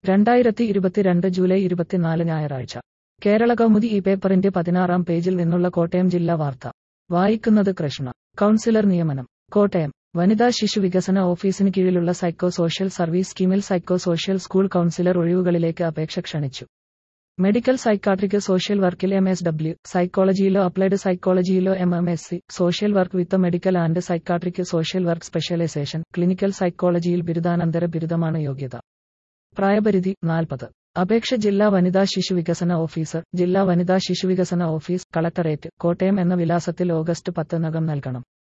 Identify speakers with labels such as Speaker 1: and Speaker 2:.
Speaker 1: രണ്ടായിരത്തി ഇരുപത്തിരണ്ട് ജൂലൈ ഇരുപത്തിനാല് ഞായറാഴ്ച കേരള കൗമുദി ഈ പേപ്പറിന്റെ പതിനാറാം പേജിൽ നിന്നുള്ള കോട്ടയം ജില്ലാ വാർത്ത വായിക്കുന്നത് കൃഷ്ണ കൗൺസിലർ നിയമനം കോട്ടയം വനിതാ ശിശു വികസന ഓഫീസിന് കീഴിലുള്ള സൈക്കോ സോഷ്യൽ സർവീസ് സ്കീമിൽ സൈക്കോ സോഷ്യൽ സ്കൂൾ കൗൺസിലർ ഒഴിവുകളിലേക്ക് അപേക്ഷ ക്ഷണിച്ചു മെഡിക്കൽ സൈക്കാട്രിക് സോഷ്യൽ വർക്കിൽ എം എസ് ഡബ്ല്യു സൈക്കോളജിയിലോ അപ്ലൈഡ് സൈക്കോളജിയിലോ M M S C social work with medical and psychiatric social work specialisation clinical സൈക്കോളജിയിൽ ബിരുദാനന്തര ബിരുദമാണ് യോഗ്യത പ്രായപരിധി നാൽപ്പത് അപേക്ഷ ജില്ലാ വനിതാ ശിശു വികസന ഓഫീസർ ജില്ലാ വനിതാ ശിശു വികസന ഓഫീസ് കളക്ടറേറ്റ് കോട്ടയം എന്ന വിലാസത്തിൽ ഓഗസ്റ്റ് പത്തിനകം നൽകണം